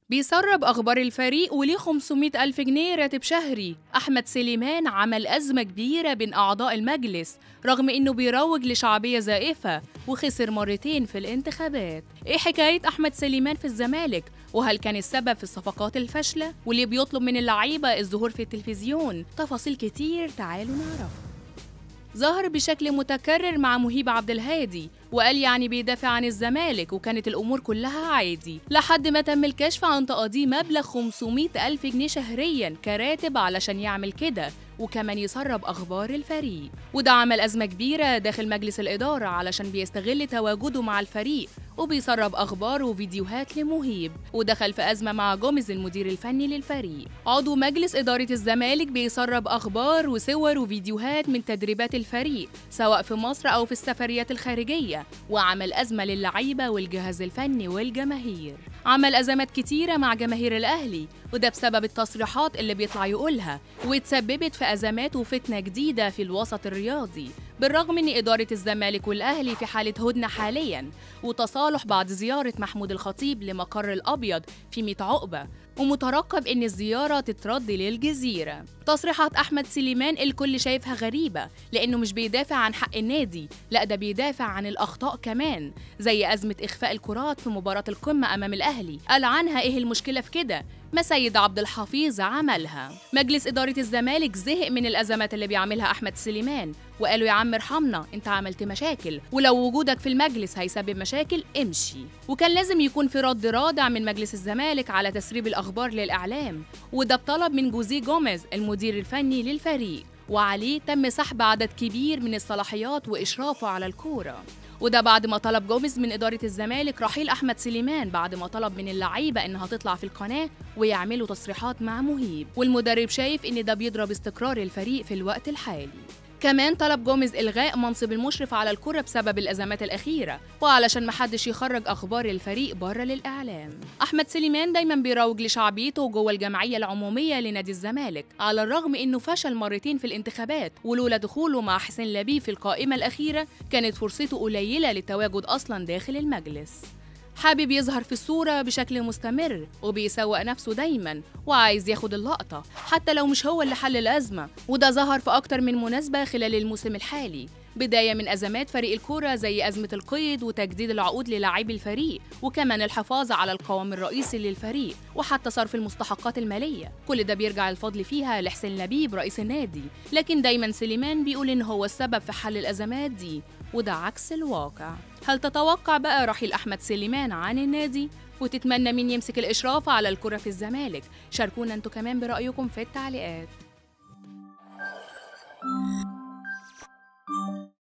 بيسرب أخبار الفريق وليه 500 ألف جنيه راتب شهري أحمد سليمان عمل أزمة كبيرة بين أعضاء المجلس رغم إنه بيروج لشعبية زائفة وخسر مرتين في الانتخابات إيه حكاية أحمد سليمان في الزمالك؟ وهل كان السبب في الصفقات الفاشلة؟ واللي بيطلب من اللعيبة الظهور في التلفزيون؟ تفاصيل كتير تعالوا نعرفها ظهر بشكل متكرر مع مهيب عبد الهادي وقال يعني بيدافع عن الزمالك وكانت الأمور كلها عادي لحد ما تم الكشف عن تقاضيه مبلغ 500 ألف جنيه شهريا كراتب علشان يعمل كده وكمان يسرب أخبار الفريق وده عمل أزمة كبيرة داخل مجلس الإدارة علشان بيستغل تواجده مع الفريق وبيسرب أخبار وفيديوهات لمهيب ودخل في أزمة مع جوميز المدير الفني للفريق عضو مجلس إدارة الزمالك بيسرب أخبار وصور وفيديوهات من تدريبات الفريق سواء في مصر أو في السفريات الخارجية وعمل أزمة للعيبة والجهاز الفني والجماهير عمل أزمات كتيرة مع جماهير الأهلي وده بسبب التصريحات اللي بيطلع يقولها وتسببت في أزمات وفتنة جديدة في الوسط الرياضي بالرغم من إدارة الزمالك والأهلي في حالة هدنة حالياً وتصالح بعد زيارة محمود الخطيب لمقر الأبيض في ميت عقبة ومترقب إن الزيارة تترد للجزيرة تصريحات أحمد سليمان الكل شايفها غريبة لأنه مش بيدافع عن حق النادي لا ده بيدافع عن الأخطاء كمان زي أزمة إخفاء الكرات في مباراة القمة أمام الأهلي قال عنها إيه المشكلة في كده ما سيد عبد الحفيظ عملها مجلس إدارة الزمالك زهق من الأزمات اللي بيعملها أحمد سليمان وقالوا يا عم ارحمنا انت عملت مشاكل ولو وجودك في المجلس هيسبب مشاكل امشي وكان لازم يكون في رد رادع من مجلس الزمالك على تسريب الأخبار للإعلام وده بطلب من جوزيه جوميز المدير الفني للفريق وعليه تم سحب عدد كبير من الصلاحيات وإشرافه على الكورة وده بعد ما طلب جوميز من إدارة الزمالك رحيل أحمد سليمان بعد ما طلب من اللعيبة إنها تطلع في القناة ويعملوا تصريحات مع مهيب والمدرب شايف إن ده بيضرب استقرار الفريق في الوقت الحالي كمان طلب جوميز إلغاء منصب المشرف على الكرة بسبب الأزمات الأخيرة وعلشان محدش يخرج أخبار الفريق بره للإعلام أحمد سليمان دايما بيروج لشعبيته جوه الجمعية العمومية لنادي الزمالك على الرغم إنه فشل مرتين في الانتخابات ولولا دخوله مع حسين لبيب في القائمة الأخيرة كانت فرصته قليلة للتواجد أصلا داخل المجلس حابب يظهر في الصورة بشكل مستمر وبيسوق نفسه دايما وعايز ياخد اللقطة حتى لو مش هو اللي حل الأزمة وده ظهر في أكتر من مناسبة خلال الموسم الحالي بداية من أزمات فريق الكورة زي أزمة القيد وتجديد العقود للاعبي الفريق وكمان الحفاظ على القوام الرئيسي للفريق وحتى صرف المستحقات المالية كل ده بيرجع الفضل فيها لحسين لبيب رئيس النادي لكن دايما سليمان بيقول إن هو السبب في حل الأزمات دي وده عكس الواقع هل تتوقع بقى رحيل أحمد سليمان عن النادي؟ وتتمنى مين يمسك الإشراف على الكرة في الزمالك؟ شاركونا انتوا كمان برأيكم في التعليقات